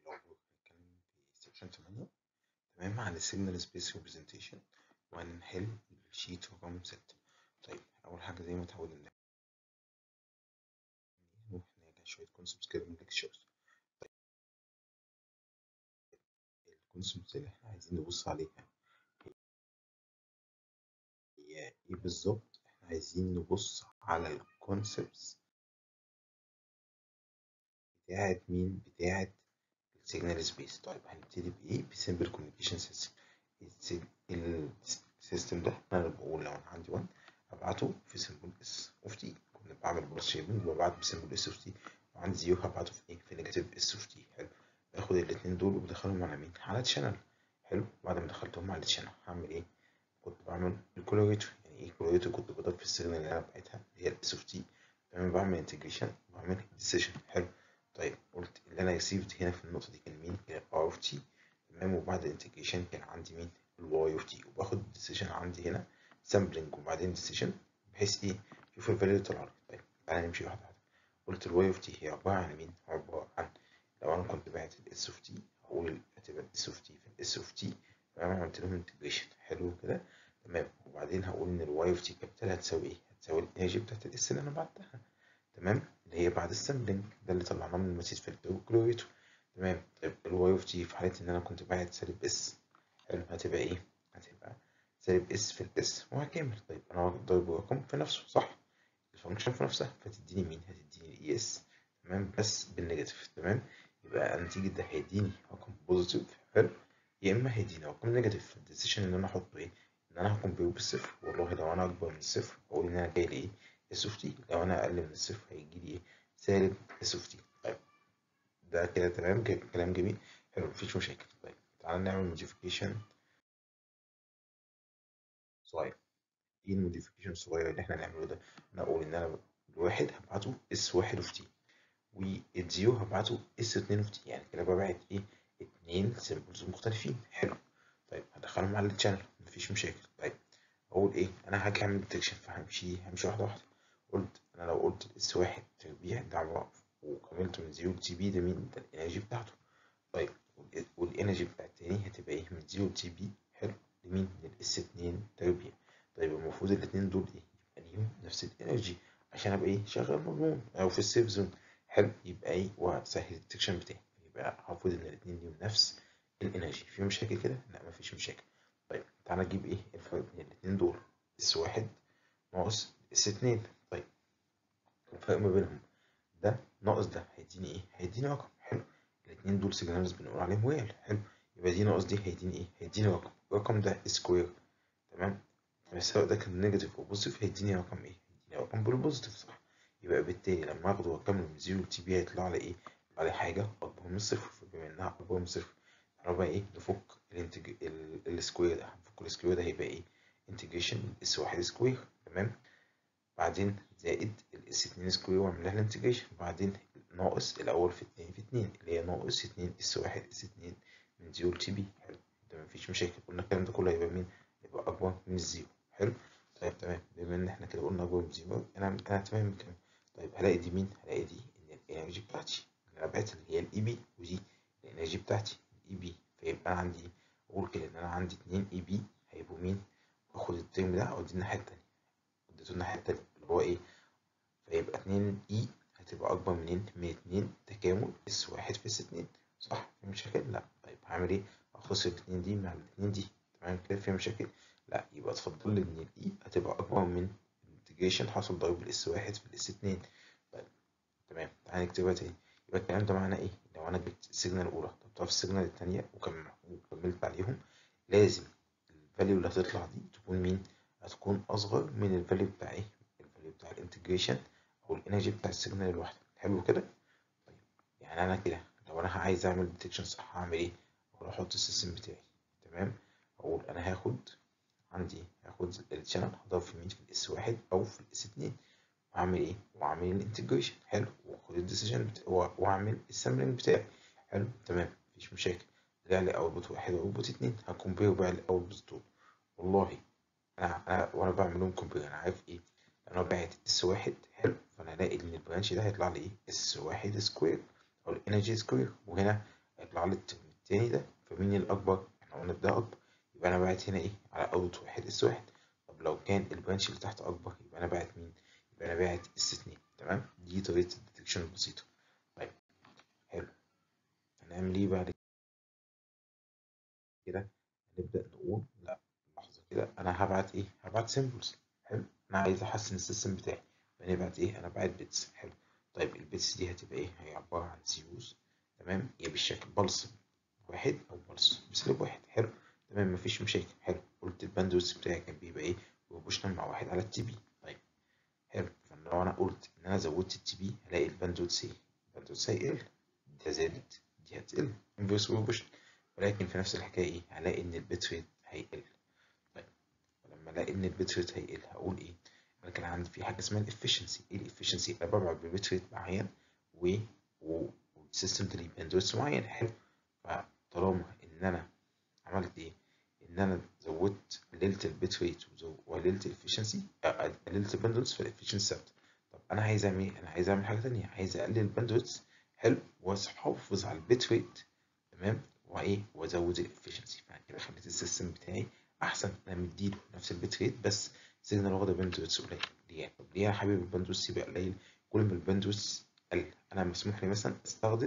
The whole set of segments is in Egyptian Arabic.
لو بنتكلم في سكشن 8 تمام عن السيجنال سبيس ريبريزنتيشن وهنحل الشيت رقم 6 طيب اول حاجه زي ما اتعودنا نروح نراجع شويه كونسبتس كده من ليكتشرز طيب الكونسبتس اللي احنا عايزين نبص عليها هي ايه بالظبط احنا عايزين نبص على الكونسبتس بتاعت مين بتاعت السيجنال سبيس طيب هنبتدي بايه بسمبل كوميونيكيشن سيستم السيستم ده انا بقول لو انا عندي 1 ابعته في سمبل اس اوف تي كنا بعمل بلس شيبنج ببعت بسمبل اس اوف تي وعندي زيرو هبعته في ايه في نيجاتيف اس اوف تي حلو باخد الاثنين دول وبدخلهم على مين على تشانل حلو بعد ما دخلتهم على تشانل هعمل ايه كنت بعمل الكولوريتور يعني ايه كولوريتور كنت بضرب في السيجنال اللي انا بعتها اللي هي الاس اوف تي تمام بعمل انتجريشن وبعمل ديسيشن حلو طيب قلت اللي انا ريسيفد هنا في النقطه دي كان مين كان ار اوف تي تمام وبعد الانتجريشن كان عندي مين الواي اوف تي وباخد الديسيشن عندي هنا سامبلنج وبعدين ديسيشن بحيث ايه شوف الفاليو اللي طلع لي طيب تعالى نمشي واحده واحده قلت الواي اوف تي هي عباره عن مين عباره عن لو انا كنت باعت الاس اوف تي هقول هتبقى الاس اوف تي في الاس اوف تي تمام عملت لهم انتجريشن حلو كده تمام وبعدين هقول ان الواي اوف تي كابيتال هتساوي ايه هتساوي الانرجي بتاعت الاس اللي انا بعتها تمام اللي هي بعد السامبلنج ده اللي طلعناه من المسيج فلتر وكلوريتو تمام طيب الواي اوف تي في حاله ان انا كنت باعت سالب اس حلو هتبقى ايه هتبقى سالب اس في الاس وهكمل طيب انا ضارب رقم في نفسه صح الفانكشن في نفسها فتديني مين هتديني الاي اس تمام بس بالنيجاتيف تمام يبقى نتيجة ده هيديني رقم بوزيتيف حلو يا اما هيديني رقم نيجاتيف الديسيشن اللي انا احطه ايه ان انا هكمبير بالصفر والله لو انا اكبر من الصفر اقول ان انا جاي لي ايه اس اوف تي لو انا اقل من الصفر هيجي لي ايه سالب اس اوف تي طيب ده كده تمام كلام جميل حلو مفيش مشاكل طيب تعالى نعمل موديفيكيشن صغير ايه الموديفيكيشن الصغير اللي احنا هنعمله ده انا اقول ان انا الواحد هبعته اس واحد اوف تي والزيرو هبعته اس اتنين اوف تي يعني كده ببعت ايه اتنين سيمبلز مختلفين حلو طيب هدخلهم على الشانل مفيش مشاكل طيب اقول ايه انا هاجي اعمل ديتكشن فهمشي همشي واحده واحده قلت انا لو قلت اس واحد تربيع ده عباره وكملت من زيرو تي بي ده مين ده الانرجي بتاعته طيب والانرجي بتاعت التاني هتبقى ايه من زيرو تي بي حلو لمين للاس اتنين تربيع طيب المفروض الاتنين دول ايه يبقى ليهم نفس الانرجي عشان ابقى ايه شغال مضمون او في السيف زون حلو يبقى ايه واسهل الديتكشن بتاعي يبقى المفروض ان الاتنين ليهم نفس الانرجي في مشاكل كده لا مفيش مشاكل طيب تعالى نجيب ايه الفرق بين الاتنين دول اس واحد ناقص اس اتنين طيب الفرق ما بينهم ده ناقص ده هيديني ايه هيديني رقم حلو الاتنين دول سيجنالز بنقول عليهم ويل حلو يبقى دي ناقص دي هيديني ايه هيديني رقم الرقم ده سكوير تمام سواء ده كان نيجاتيف او بوزيتيف هيديني رقم ايه هيديني رقم بالبوزيتيف صح يبقى بالتالي لما اخده واكمل من زيرو لتي بي هيطلع لي ايه يطلع لي حاجه اكبر من الصفر فبما انها اكبر من الصفر تعالوا بقى ايه نفك الانتج السكوير ده هنفك السكوير ده هيبقى ايه انتجريشن اس واحد سكوير تمام بعدين زائد الاس اتنين سكوير واعمل لها الانتجريشن بعدين ناقص الاول في اتنين في اتنين اللي هي ناقص اتنين اس واحد اس اتنين من زيرو لتي بي حلو ده مفيش مشاكل قلنا الكلام ده كله هيبقى مين يبقى اكبر من الزيرو حلو طيب تمام بما ان احنا كده قلنا اكبر من الزيرو انا انا تمام الكلام طيب هلاقي دي مين هلاقي دي ان الانرجي بتاعتي اللي انا بعتها اللي هي الاي بي ودي الانرجي بتاعتي الاي بي فيبقى انا عندي اقول كده ان انا عندي اتنين اي بي هيبقوا مين باخد الترم ده اوديه الناحيه التانيه وديته الناحيه التانيه اللي هو ايه فيبقى اتنين اي هتبقى اكبر منين من اتنين تكامل اس واحد في اس اتنين صح في مشاكل لا طيب هعمل ايه اختصر الاتنين دي مع الاتنين دي تمام كده في مشاكل لا يبقى اتفضل لي ان الاي هتبقى اكبر من الانتجريشن حصل ضرب الاس واحد في الاس اتنين طيب تمام تعالى نكتبها تاني يبقى الكلام ده معناه ايه لو انا جبت السيجنال الاولى طبقتها في السيجنال التانية وكملت عليهم لازم الفاليو اللي هتطلع دي تكون مين هتكون اصغر من الفاليو بتاع ايه الفاليو بتاع الانتجريشن او الانرجي بتاع السيجنال الواحده حلو كده طيب يعني انا كده لو انا عايز اعمل ديتكشن صح هعمل ايه اروح احط السيستم بتاعي تمام اقول انا هاخد عندي هاخد الشانل هضرب في مين في الاس واحد او في الاس اتنين واعمل ايه واعمل الانتجريشن حلو واخد الديسيجن واعمل السامبلنج بتاعي حلو تمام مفيش مشاكل طلع لي اوتبوت واحد واوتبوت اتنين هكمبير بقى الاوتبوت دول والله انا انا وانا بعمل لهم كومبير انا عارف ايه انا بعت اس واحد حلو فانا الاقي ان البرانش ده هيطلع لي ايه اس واحد سكوير او الانرجي سكوير وهنا طلع لي الترم التاني ده فمين الأكبر؟ احنا قلنا ده أكبر يبقى أنا باعت هنا إيه؟ على أوت واحد اس واحد طب لو كان البرانش اللي تحت أكبر يبقى أنا باعت مين؟ يبقى أنا باعت اس اتنين تمام؟ دي طريقة الديتكشن البسيطة طيب حلو هنعمل إيه بعد كده؟ هنبدأ نقول لا لحظة كده أنا هبعت إيه؟ هبعت سيمبلز حلو أنا عايز أحسن السيستم بتاعي فنبعت إيه؟ أنا بعت بيتس حلو طيب البيتس دي هتبقى إيه؟ هي عبارة عن زيروز تمام؟ هي بالشكل بلس واحد أو بلس بسلب واحد حلو تمام مفيش مشاكل حلو قلت الباندويث بتاعي كان بيبقى إيه؟ بروبوشنال مع واحد على التي بي طيب حلو فلو أنا قلت إن أنا زودت التي بي هلاقي الباندويث إيه؟ الباندويث هيقل ده زادت دي هتقل انفرس بروبوشنال ولكن في نفس الحكاية إيه؟ هلاقي إن البيت ريت هيقل طيب لما الاقي ان البيت ريت هيقل هقول ايه انا كان عندي في حاجه اسمها الافشنسي ايه الافشنسي انا ببعت ببيت ريت معين و والسيستم ده ليه باندويث معين حلو فطالما ان انا عملت ايه ان انا زودت قللت البيت ريت وقللت الافشنسي قللت الباندويث فالافشنسي ثابته طب انا عايز اعمل ايه انا عايز اعمل حاجه ثانيه عايز اقلل الباندويث حلو واحافظ على البيت ريت تمام وايه وازود الافشنسي فانا كده خليت السيستم بتاعي احسن انا مديله نفس البيت ريت بس سيجنال واخده باندويث قليل ليه طب ليه انا حابب الباندويث يبقى قليل كل ما الباندويث قل انا مسموح لي مثلا استخدم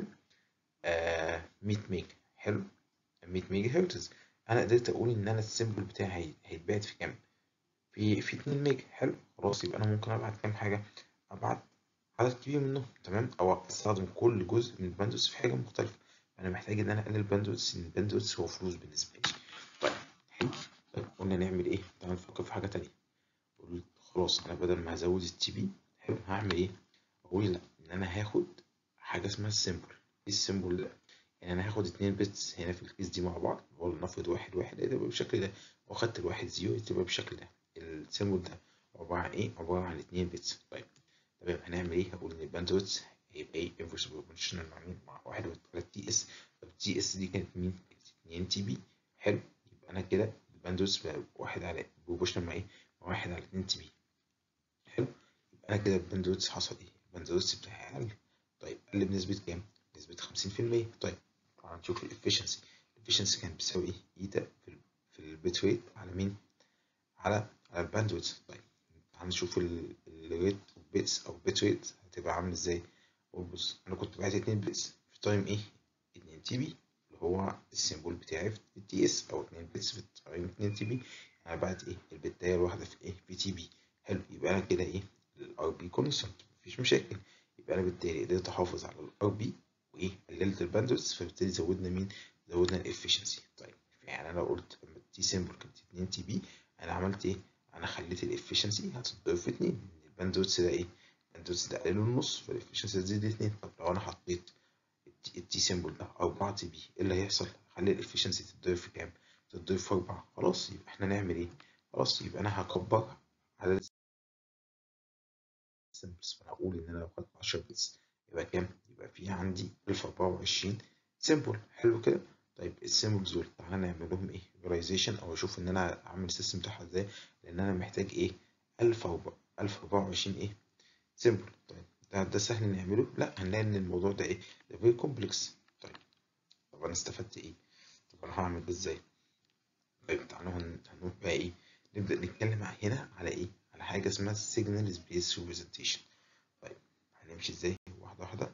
آه 100 ميجا حلو 100 ميجا هرتز انا قدرت اقول ان انا السيمبل بتاعي هيتبعت في كام في في 2 ميجا حلو خلاص يبقى انا ممكن ابعت كام حاجه ابعت عدد كبير منهم تمام او استخدم كل جزء من الباندويث في حاجه مختلفه انا محتاج ان انا اقلل الباندويث ان الباندويث هو فلوس بالنسبه لي طيب حلو طيب قلنا نعمل ايه تعال نفكر في حاجه تانية قلت خلاص انا بدل ما هزود التي بي حلو هعمل ايه اقول لا ان انا هاخد حاجه اسمها السيمبل ايه السيمبل ده يعني انا هاخد اتنين بيتس هنا في الكيس دي مع بعض ولا نفرض واحد واحد هتبقى بالشكل ده واخدت الواحد زيرو تبقى بالشكل ده السيمبل ده عباره عن ايه عباره عن اتنين بيتس طيب تمام هنعمل ايه هقول ان الباندويث هيبقى ايه انفرس بروبورشنال مع مين مع واحد وثلاث تي اس طب التي اس دي كانت مين كانت 2 تي بي حلو يبقى انا كده الباندويث واحد على بروبورشنال مع ايه مع واحد على 2 تي بي حلو يبقى انا كده الباندويث حصل ايه الباندويث بتاعي قل طيب قل بنسبه كام بنسبه 50% طيب تعال نشوف الافشنسي الافشنسي كانت بتساوي ايه ايتا في ال في البيت ريت على مين على على الباندويث طيب تعال نشوف الريت اوف بيتس او بيت ريت هتبقى عامل ازاي بص انا كنت بعت 2 بيتس في تايم ايه 2 تي بي اللي هو السيمبل بتاعي في التي اس او 2 بيتس في تايم 2 تي بي انا بعت ايه البتايه الواحده في ايه في تي بي حلو يبقى انا كده ايه الار بي كونستنت مفيش مشاكل يبقى انا بالتالي قدرت احافظ على الار بي وايه قللت الباندويث فبالتالي زودنا مين زودنا الافشنسي طيب يعني انا لو قلت لما التي سيمبل كانت 2 تي بي انا عملت ايه انا خليت الافشنسي هتتضرب في 2 الباندويث ده ايه الباندويث ده قلله النص فالافشنسي تزيد 2 طب لو انا حطيت التي سيمبل ده 4 تي بي ايه اللي هيحصل خلي الافشنسي تتضرب في كام تتضرب في 4 خلاص يبقى احنا نعمل ايه خلاص يبقى انا هكبر عدد السيمبلز فانا هقول ان انا لو خدت 10 بيتس يبقى كام يبقى في عندي 1024 سيمبل حلو كده طيب السيمبلز دول تعالى نعمل لهم ايه ريلايزيشن او اشوف ان انا اعمل السيستم بتاعها ازاي لان انا محتاج ايه 1024 ايه سيمبل طيب ده, ده سهل نعمله لا هنلاقي ان الموضوع ده ايه ده فيري كومبلكس طيب طب انا استفدت ايه طب انا هعمل ده ازاي طيب تعالوا هنروح بقى ايه نبدا نتكلم هنا على ايه على حاجه اسمها signal space representation طيب هنمشي ازاي واحده واحده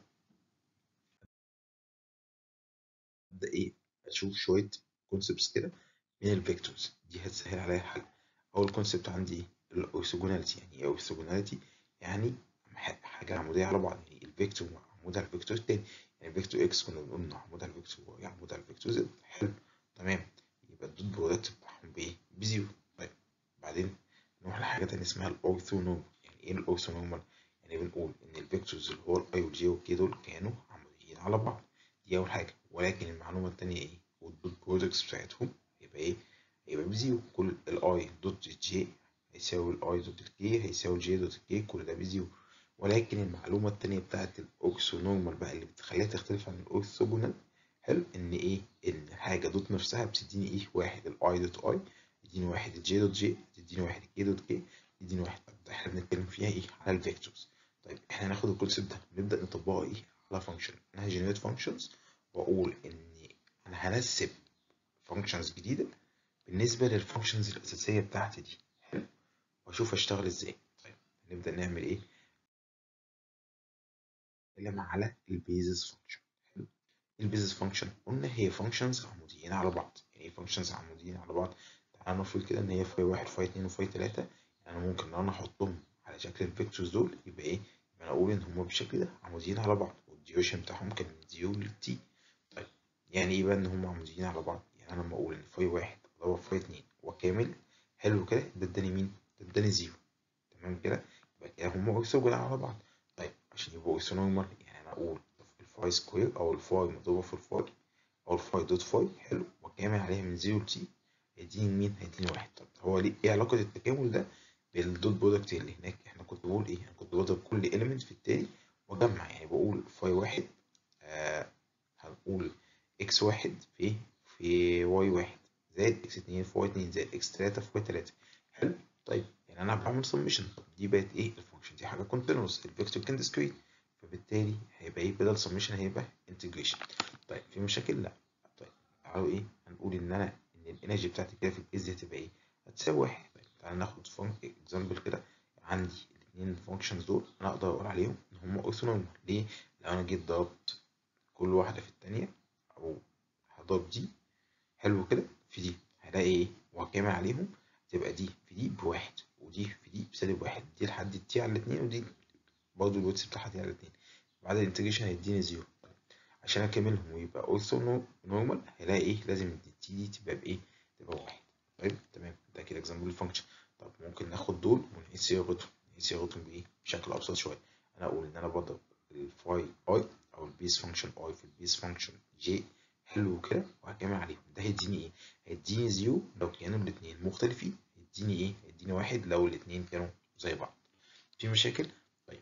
ابدا ايه اشوف شويه كونسبتس كده من الفيكتورز دي هتسهل عليا الحل اول كونسبت عندي ايه الاورثوجوناليتي يعني ايه اورثوجوناليتي يعني حاجه عموديه على بعض يعني الفيكتور عمود على الفيكتور التاني يعني فيكتور اكس كنا بنقول انه عمود على الفيكتور واي عمود على الفيكتور زد حلو تمام يبقى الدوت برودكت بتاعهم بايه بزيرو طيب بعدين نروح لحاجه تانية اسمها الاورثونورمال يعني ايه الاورثونورمال يعني بنقول ان الفيكتورز اللي هو الاي والجي والكي دول كانوا عموديين على بعض دي اول حاجه ولكن المعلومه التانية ايه والدوت برودكتس بتاعتهم يبقى ايه يبقى بزيرو كل الاي دوت جي هيساوي الاي دوت الكي هيساوي الجي دوت الكي كل ده بزيرو ولكن المعلومه التانية بتاعت الاورثونورمال بقى اللي بتخليها تختلف عن الاورثوجونال حلو ان ايه ان حاجه دوت نفسها بتديني ايه واحد الاي دوت اي تديني واحد الجي دوت جي تديني واحد الكي دوت كي تديني واحد طب ده احنا بنتكلم فيها ايه على الفيكتورز طيب احنا هناخد الكونسيبت ده نبدا نطبقه ايه على فانكشن انا هجنريت فانكشنز واقول ان انا هنسب فانكشنز جديده بالنسبه للفانكشنز الاساسيه بتاعتي دي حلو واشوف اشتغل ازاي طيب نبدا نعمل ايه نتكلم على البيزس فانكشن حلو البيزس فانكشن قلنا هي فانكشنز عموديين على بعض يعني ايه فانكشنز عموديين على بعض تعالى نفرض كده ان هي فاي واحد فاي اتنين وفاي تلاته يعني ممكن لو انا احطهم على شكل الفيكتورز دول يبقى ايه يبقى انا اقول ان هما بالشكل ده عموديين على بعض والديوشن بتاعهم كان من ديو لتي طيب يعني ايه بقى ان هما عموديين على بعض يعني انا لما اقول ان فاي واحد ضرب فاي اتنين وكامل حلو كده ده اداني مين ده اداني زيرو تمام كده يبقى كده هما اورثوجونال على بعض طيب عشان يبقوا اورثوجونال يعني انا اقول الفاي سكوير او الفاي مضروبه في الفاي او الفاي دوت فاي حلو وكامل عليها من زيرو لتي هيديني مين هيديني واحد طب هو ليه ايه علاقه التكامل ده بالدوت برودكت اللي هناك احنا كنت بقول ايه انا كنت بضرب كل اليمنت في التاني واجمع يعني بقول فاي واحد آه هنقول اكس واحد في في واي واحد زائد اكس اتنين في واي اتنين زائد اكس تلاته في واي تلاته حلو طيب يعني انا بعمل سمشن طب دي بقت ايه الفانكشن دي حاجه كونتينوس الفيكتور كان ديسكريت فبالتالي هيبقى ايه بدل سمشن هيبقى انتجريشن طيب في مشاكل لا طيب تعالوا ايه هنقول ان انا ان الانرجي بتاعتي كده في الكيس دي هتبقى ايه هتساوي واحد طيب تعالى ناخد اكزامبل كده عندي الاثنين فانكشنز دول انا اقدر اقول عليهم ان هم اورثونورمال ليه لو انا جيت ضربت كل واحده في الثانيه او هضرب دي حلو كده في دي هلاقي ايه وهكمل عليهم تبقى دي في دي بواحد ودي في دي بسالب واحد دي لحد التي على الاثنين ودي برضه الويتس بتاعها تي على الاثنين بعد الانتجريشن هيديني زيرو عشان اكملهم ويبقى اورثو نورمال هلاقي ايه لازم التي دي تبقى بايه تبقى واحد طيب تمام ده كده اكزامبل الفانكشن طب ممكن ناخد دول ونقيس صياغتهم نقيس صياغتهم بايه بشكل ابسط شويه انا اقول ان انا بضرب الفاي اي او البيس فانكشن اي في البيس فانكشن جي حلو كده وهكمل عليهم ده هيديني ايه هيديني زيرو لو كانوا الاثنين مختلفين هيديني ايه هيديني واحد لو الاثنين كانوا زي بعض في مشاكل طيب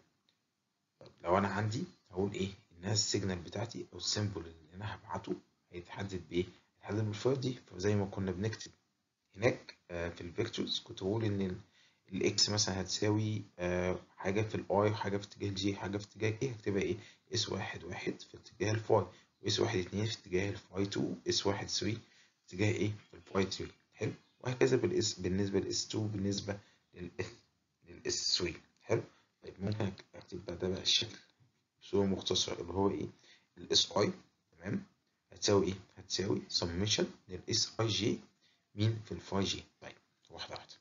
طب لو انا عندي هقول ايه ان السيجنال بتاعتي او السيمبل اللي انا هبعته هيتحدد بايه هيتحدد بالفايل دي فزي ما كنا بنكتب هناك في الفيكتورز كنت بقول ان الاكس مثلا هتساوي حاجه في الاي حاجه في اتجاه الجي حاجه في اتجاه كي هكتبها ايه اس واحد واحد في اتجاه الفاي واس واحد اتنين في اتجاه الفاي 2 اس واحد 3 في اتجاه ايه الفاي 3 حلو وهكذا بالاس بالنسبه للاس 2 بالنسبه للاس للاس 3 حلو طيب ممكن اكتب بقى ده بقى الشكل بصوره مختصره اللي هو ايه الاس اي تمام هتساوي ايه هتساوي سميشن للاس اي جي مين في الفاي جي طيب واحده واحده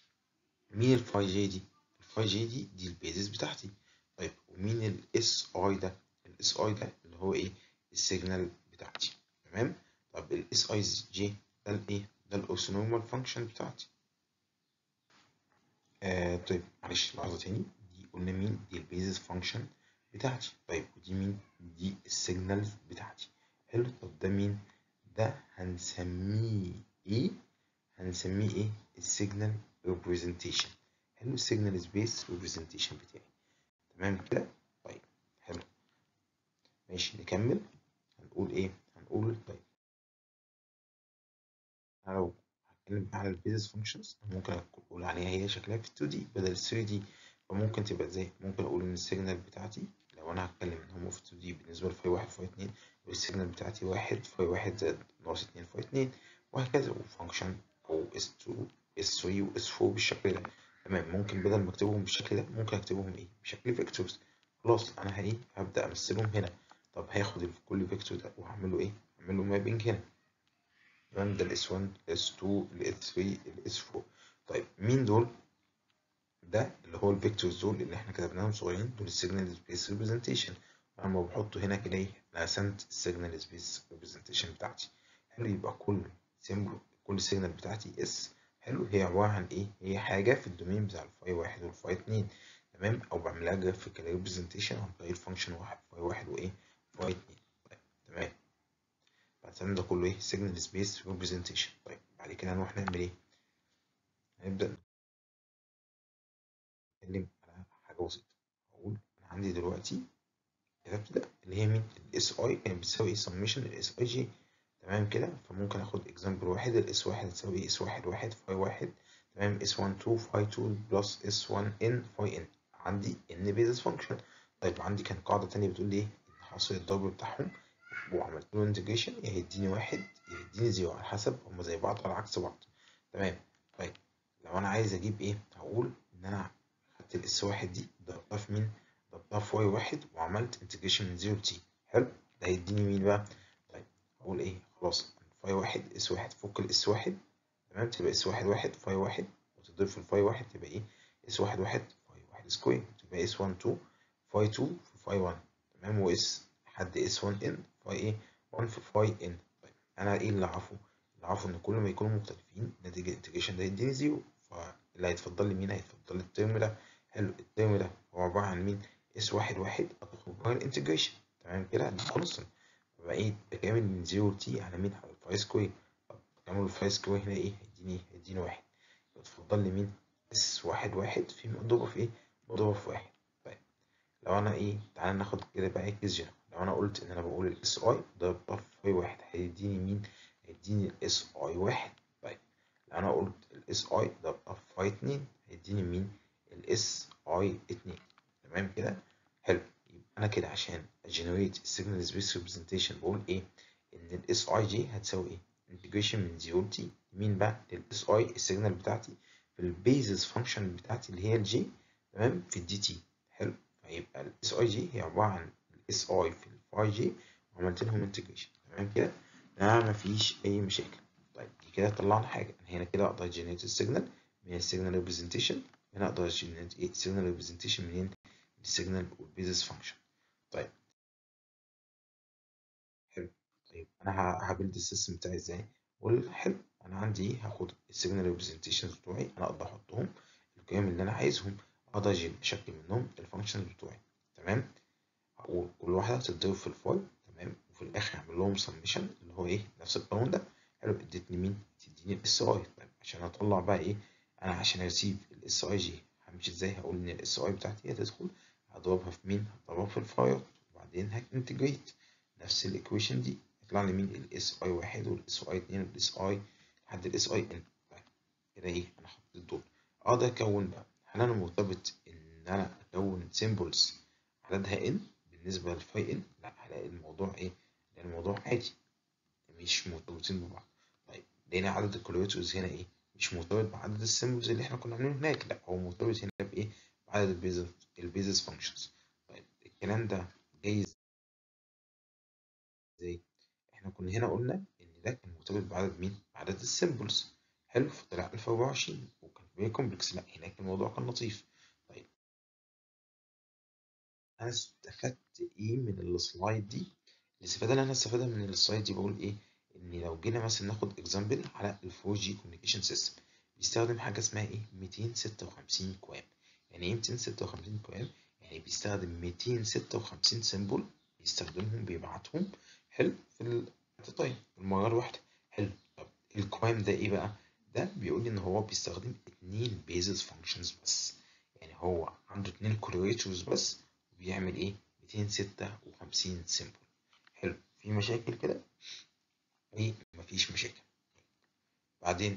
مين الفاي جي دي الفاي جي دي دي البيزس بتاعتي طيب ومين الاس اي ده الاس اي ده اللي هو ايه السيجنال بتاعتي تمام طب الاس اي جي ده الايه ده الاورثونورمال فانكشن بتاعتي آه طيب معلش لحظه تاني دي قلنا مين دي البيزس فانكشن بتاعتي طيب ودي مين دي السيجنال بتاعتي حلو طب ده مين ده هنسميه ايه هنسميه ايه السيجنال ريبريزنتيشن حلو السيجنال سبيس ريبريزنتيشن بتاعي تمام كده طيب حلو ماشي نكمل هنقول ايه هنقول طيب انا لو هتكلم على البيزس فانكشنز ممكن اقول عليها هي شكلها في 2 دي بدل 3 دي فممكن تبقى ازاي ممكن اقول ان السيجنال بتاعتي لو انا هتكلم ان هم في 2 دي بالنسبه لفاي 1 فاي 2 والسيجنال بتاعتي 1 فاي 1 زائد ناقص 2 فاي 2 وهكذا وفانكشن او اس 2 اس 3 واس 4 بالشكل ده تمام ممكن بدل ما اكتبهم بالشكل ده ممكن اكتبهم ايه بشكل فيكتورز خلاص انا ايه هبدا امثلهم هنا طب هاخد كل فيكتور ده وهعمل له ايه هعمل له مابنج هنا تمام ده الاس 1 الاس 2 الاس 3 الاس 4 طيب مين دول ده اللي هو الفيكتورز دول اللي احنا كتبناهم صغيرين دول السيجنال سبيس ريبريزنتيشن لما بحطه هنا كده ايه انا رسمت السيجنال سبيس ريبريزنتيشن بتاعتي حلو يبقى كل سيمبل كل سيجنال بتاعتي اس حلو هي عباره عن ايه هي حاجه في الدومين بتاع الفاي واحد والفاي اتنين تمام او بعملها جرافيكال ريبريزنتيشن عن طريق الفانكشن واحد فاي واحد وايه فاي اتنين طيب تمام بعد ده كله ايه سيجنال سبيس ريبريزنتيشن طيب بعد كده هنروح نعمل ايه هنبدا نتكلم على حاجه بسيطه اقول انا عندي دلوقتي كتبت ده اللي هي مين الاس اي كانت بتساوي ايه سميشن الاس اي جي تمام كده فممكن اخد اكزامبل واحد الاس واحد هتساوي اس واحد واحد فاي واحد تمام اس 1 2 فاي 2 بلس اس 1 ان فاي ان عندي ان بيزس فانكشن طيب عندي كان قاعده تانية بتقول لي ايه ان حاصل الضرب بتاعهم وعملت له انتجريشن يا هيديني واحد يا هيديني زيرو على حسب هما زي بعض ولا عكس بعض تمام طيب لو انا عايز اجيب ايه هقول ان انا خدت الاس واحد دي ضربتها في مين ضربتها في واي واحد وعملت انتجريشن من زيرو لتي حلو ده هيديني مين بقى طيب اقول ايه خلاص فاي واحد اس واحد فك الاس واحد تمام تبقى اس واحد واحد فاي واحد وتضرب في الفاي واحد تبقى ايه اس واحد واحد فاي واحد سكوير تبقى اس 1 2 فاي 2 في فاي 1 تمام واس حد اس 1 ان فاي ايه 1 في فاي ان طيب انا ايه اللي اعرفه اللي اعرفه ان كل ما يكونوا مختلفين نتيجة الانتجريشن ده يديني زيرو فاللي هيتفضل لي مين هيتفضل لي الترم ده حلو الترم ده هو عبارة عن مين اس واحد واحد هتخرج بره الانتجريشن تمام كده ده كونستنت يبقى ايه بكامل من زيرو لتي على مين على الفاي سكوير طب كامل الفاي سكوير هنا ايه هيديني هيديني واحد يتفضل لي مين اس واحد واحد في مضروبة في ايه مضروبة في واحد طيب لو انا ايه تعالى ناخد كده بقى كيس جنرال لو انا قلت ان انا بقول الاس اي ضربتها في فاي واحد هيديني مين هيديني الاس اي واحد طيب لو انا قلت الاس اي ضربتها في فاي اتنين هيديني مين الاس اي اتنين تمام كده حلو يبقى انا كده عشان اجنريت السيجنال سبيس ريبريزنتيشن بقول ايه ان الاس اي جي هتساوي ايه انتجريشن من زيرو لتي مين بقى الاس اي السيجنال بتاعتي في البيزس فانكشن بتاعتي اللي هي الجي تمام في الدي تي حلو فيبقى الاس اي جي هي عباره عن الاس اي في الفاي جي وعملت لهم انتجريشن تمام كده ده مفيش اي مشاكل طيب دي كده طلعنا حاجه انا هنا كده اقدر اجنريت السيجنال من السيجنال ريبريزنتيشن هنا اقدر اجنريت ايه السيجنال ريبريزنتيشن منين من السيجنال والبيزس فانكشن طيب حلو طيب انا هبلد السيستم بتاعي ازاي قول حلو انا عندي هاخد السيجنال ريبريزنتيشنز بتوعي انا اقدر احطهم القيم اللي انا عايزهم اقدر اشكل منهم الفانكشنز بتوعي تمام هقول كل واحده هتتضرب في الفاي تمام وفي الاخر اعمل لهم سمشن اللي هو ايه نفس القانون ده حلو ادتني مين تديني الاس اي طيب عشان اطلع بقى ايه انا عشان ارسيف الاس اي جي همشي ازاي هقول ان الاس اي بتاعتي هتدخل هضربها في مين هضربها في الفاير وبعدين هانتجريت نفس الايكويشن دي يطلع لي مين الاس اي واحد والاس اي اتنين والاس اي لحد الاس اي ان طيب كده ايه انا حطيت دول اقدر اكون بقى هل انا مرتبط ان انا اكون سيمبلز عددها ان بالنسبه للفاي ان لا هلاقي الموضوع ايه لان الموضوع عادي مش مرتبطين ببعض طيب لقينا عدد الكوليتورز هنا ايه مش مرتبط بعدد السيمبلز اللي احنا كنا عاملينه هناك لا هو مرتبط هنا بايه بعدد البيزس البيزس فانكشنز طيب الكلام ده جاي ازاي احنا كنا هنا قلنا ان ده كان مرتبط بعدد مين بعدد السيمبلز حلو فطلع 1024 وكان فيري كومبلكس لا هناك الموضوع كان لطيف طيب انا استفدت ايه من السلايد دي الاستفاده اللي انا استفادها من السلايد دي بقول ايه ان لو جينا مثلا ناخد اكزامبل على ال 4 جي كوميونيكيشن سيستم بيستخدم حاجه اسمها ايه 256 كوام يعني ايه 256 كوام يعني بيستخدم 256 سيمبل بيستخدمهم بيبعتهم حلو في التايم المره الواحده حلو طب الكوام ده ايه بقى ده بيقول لي ان هو بيستخدم اتنين بيزس فانكشنز بس يعني هو عنده اتنين كوريليتورز بس وبيعمل ايه 256 سيمبل حلو في مشاكل كده ايه مفيش مشاكل بعدين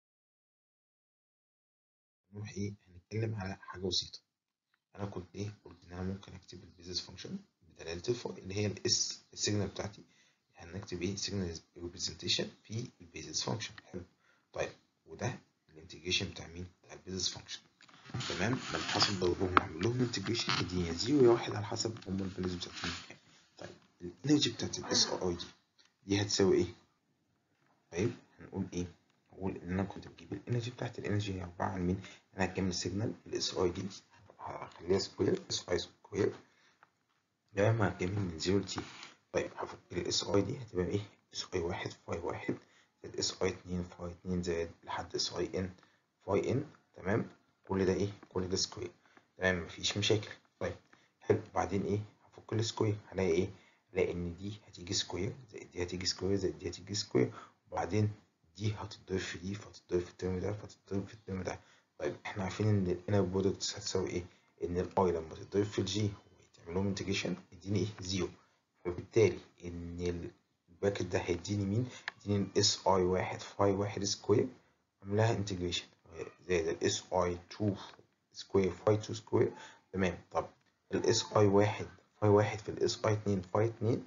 نروح ايه هنتكلم على حاجه بسيطه انا كنت ايه قلت ان انا ممكن اكتب البيزنس فانكشن بدلاله الفوق اللي هي الاس السيجنال بتاعتي هنكتب ايه سيجنال ريبريزنتيشن في البيزنس فانكشن حلو طيب وده الانتجريشن بتاع مين بتاع البيزنس فانكشن تمام لما حصل ضربهم اعمل لهم انتجريشن يديني يا زيرو يا واحد على حسب هم الفاليوز بتاعتهم كام طيب الانرجي بتاعت الاس او اي دي دي هتساوي ايه طيب هنقول ايه هقول ان انا كنت بجيب الانرجي بتاعت الانرجي هي عباره عن مين انا هكمل سيجنال الاس اي دي هخليها سكوير اس اي سكوير تمام هكمل من زيرو لتي طيب هفك الاس اي دي هتبقى ايه اس اي واحد فاي واحد زائد اس اي اتنين فاي اتنين زائد لحد اس اي ان فاي ان تمام كل ده ايه كل ده سكوير تمام مفيش مشاكل طيب حلو بعدين ايه هفك السكوير هلاقي ايه هلاقي ان دي هتيجي سكوير زائد دي هتيجي سكوير زائد دي هتيجي سكوير وبعدين دي هتتضرب في دي فهتتضرب في الترم ده فهتتضرب في الترم ده طيب احنا عارفين ان الانر برودكت هتساوي ايه ان الاي لما تتضرب في الجي ويتعمل لهم انتجريشن يديني ايه زيرو فبالتالي ان الباكت ده هيديني مين يديني الاس اي واحد فاي واحد سكوير عاملاها انتجريشن زائد الاس اي 2 سكوير فاي 2 سكوير تمام طب الاس اي واحد فاي واحد في الاس اي 2 فاي 2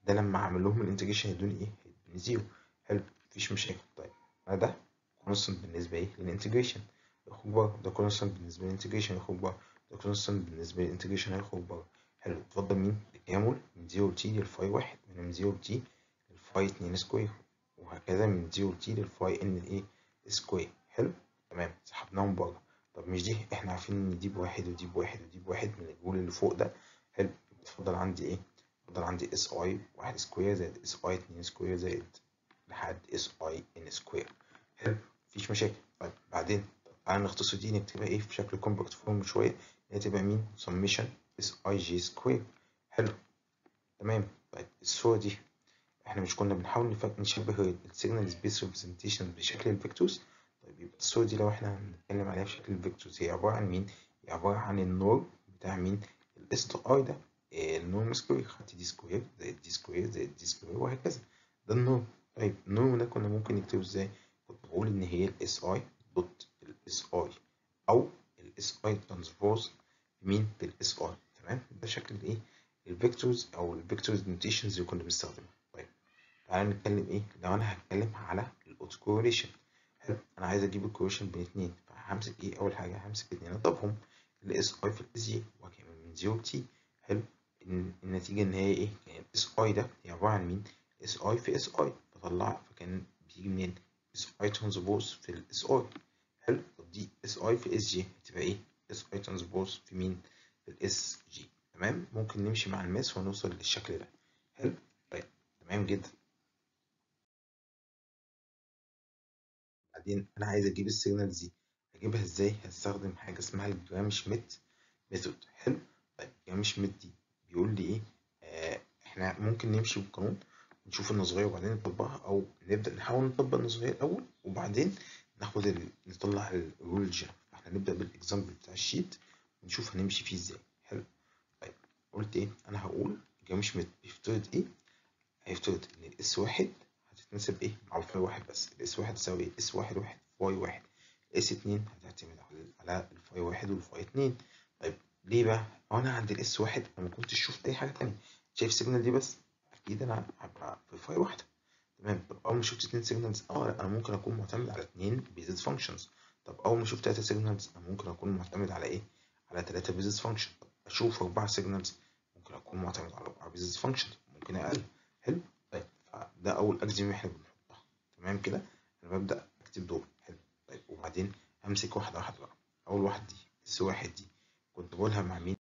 ده لما اعمل لهم الانتجريشن يدوني ايه هيدوني زيرو حلو مفيش مشاكل طيب انا ده كونستنت بالنسبه ايه للانتجريشن يخرج بره ده كونستنت بالنسبه للانتجريشن يخرج بره ده كونستنت بالنسبه للانتجريشن هيخرج بره حلو اتفضل مين تكامل من 0 ل تي للفاي واحد من 0 ل تي للفاي 2 سكوير وهكذا من 0 ل تي للفاي ان ايه سكوير حلو تمام سحبناهم بره طب مش دي احنا عارفين ان دي بواحد ودي بواحد ودي بواحد من الجول اللي فوق ده حلو اتفضل عندي ايه اتفضل عندي اس اي واحد سكوير زائد اس اي 2 سكوير زائد لحد اس اي ان سكوير حلو مفيش مشاكل طيب بعدين تعالى نختصر دي نكتبها ايه في شكل كومباكت فورم شويه هي تبقى مين سميشن اس اي جي سكوير حلو تمام طيب الصوره دي احنا مش كنا بنحاول نشبه السيجنال سبيس ريبريزنتيشن بشكل الفيكتورز طيب يبقى الصوره دي لو احنا هنتكلم عليها بشكل الفيكتورز هي عباره عن مين هي عباره عن النور بتاع مين الاس تو اي ده النورم سكوير خدت دي سكوير زائد دي سكوير زائد دي سكوير وهكذا ده النورم طيب النورم ده كنا ممكن نكتبه ازاي كنت بقول ان هي الاس اي دوت الاس اي او الاس اي ترانسبوز مين بالاس اي تمام ده شكل الايه الفيكتورز او الفيكتورز نوتيشنز اللي كنا بنستخدمها طيب تعالى نتكلم ايه لو انا هتكلم على الاوتو كوريليشن حلو انا عايز اجيب الكوريليشن بين اتنين فهمسك ايه اول حاجه همسك اتنين اضربهم الاس اي في الاس جي وهكمل من 0 ل تي حلو النتيجه ان هي ايه كان الاس اي ده هي عباره عن مين اس اي في اس اي بطلع فكان بيجي منين اس اي ترانسبوز في الاس اي حلو طب دي اس اي في اس جي هتبقى ايه اس اي ترانسبوز في مين في الاس جي تمام ممكن نمشي مع الماس ونوصل للشكل ده حلو طيب تمام جدا بعدين انا عايز اجيب السيجنالز دي اجيبها ازاي هستخدم حاجه اسمها الجرام شميت ميثود حلو طيب جرام شميت دي بيقول لي ايه آه احنا ممكن نمشي بالقانون نشوف النظريه وبعدين نطبقها او نبدا نحاول نطبق النظريه الاول وبعدين ناخد ال... نطلع الرول جا احنا نبدا بالاكزامبل بتاع الشيت ونشوف هنمشي فيه ازاي حلو طيب قلت ايه انا هقول جرام شميت بيفترض ايه هيفترض ان الاس واحد هتتناسب ايه مع الفاي واحد بس الاس واحد تساوي ايه اس واحد واحد فاي واحد الاس اتنين هتعتمد على على الفاي واحد والفاي اتنين طيب ليه بقى؟ هو انا عند الاس واحد انا ما كنتش شفت اي حاجه تانية شايف السيجنال دي بس اكيد انا هبقى في فاي واحده تمام طب اول ما شفت اتنين سيجنالز اه لا انا ممكن اكون معتمد على اتنين بيزنس فانكشنز طب اول ما شفت تلاته سيجنالز انا ممكن اكون معتمد على ايه؟ على تلاته بيزنس فانكشن طب اشوف اربعه سيجنالز ممكن اكون معتمد على اربعه بيزنس فانكشن ممكن اقل حلو طيب ده اول اكزيوم احنا بنحطها تمام كده انا ببدا اكتب دول حلو طيب وبعدين همسك واحده واحده بقى اول واحده دي اس واحد دي كنت بقولها مع مين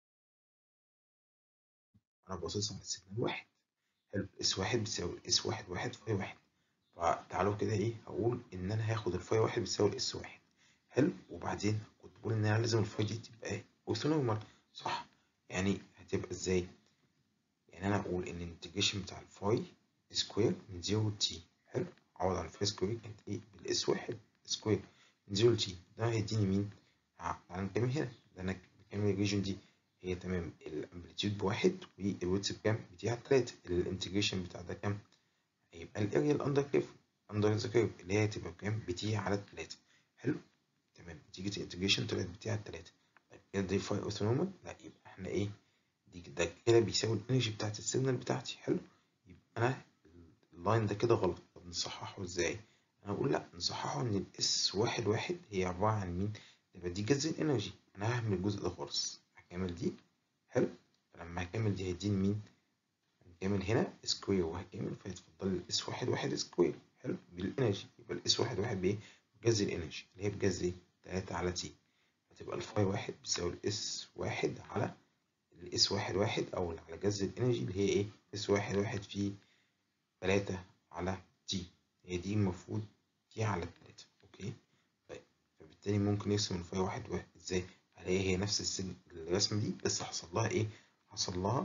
انا باصص على السيجنال واحد حلو اس واحد بتساوي اس واحد واحد فاي واحد فتعالوا كده ايه هقول ان انا هاخد الفاي واحد بتساوي الاس واحد حلو وبعدين كنت بقول ان انا لازم الفاي دي تبقى ايه اورثونورمال صح يعني هتبقى ازاي يعني انا اقول ان الانتجريشن بتاع الفاي سكوير من 0 ل تي حلو عوض عن الفاي سكوير كانت ايه بالاس واحد سكوير من 0 ل تي ده هيديني مين تعالى نكمل هنا ده انا بكمل الريجن دي هي تمام الامبليتيود بواحد والويتس بكام؟ بديها تلاتة الانتجريشن بتاع ده كام؟ هيبقى الاريا الاندر كيرف اندر ذا كيرف اللي هي هتبقى بكام؟ بتي على تلاتة حلو؟ تمام نتيجة الانتجريشن طلعت بتي على تلاتة طيب كده دي فاي اورثونورمال؟ لا يبقى احنا ايه؟ دي ده كده بيساوي الانرجي بتاعت السيجنال بتاعتي حلو؟ يبقى انا اللاين ده كده غلط طب نصححه ازاي؟ انا اقول لا نصححه ان الاس واحد واحد هي عبارة عن مين؟ يبقى دي جذر الانرجي انا هعمل الجزء ده خالص هكمل دي حلو فلما هكمل دي هيديني مين هنكمل هنا سكوير وهكمل فيتفضل لي اس واحد واحد سكوير حلو بالانرجي يبقى الاس واحد واحد بايه بجذر الانرجي اللي هي بجذر ايه تلاتة على تي هتبقى الفاي واحد بيساوي الاس واحد على الاس واحد واحد او على جذر الانرجي اللي هي ايه اس واحد واحد في تلاتة على تي هي دي المفروض تي على تلاتة اوكي طيب فبالتالي ممكن نرسم الفاي واحد واحد ازاي هلاقي هي نفس السن الرسمة دي بس حصل لها ايه حصل لها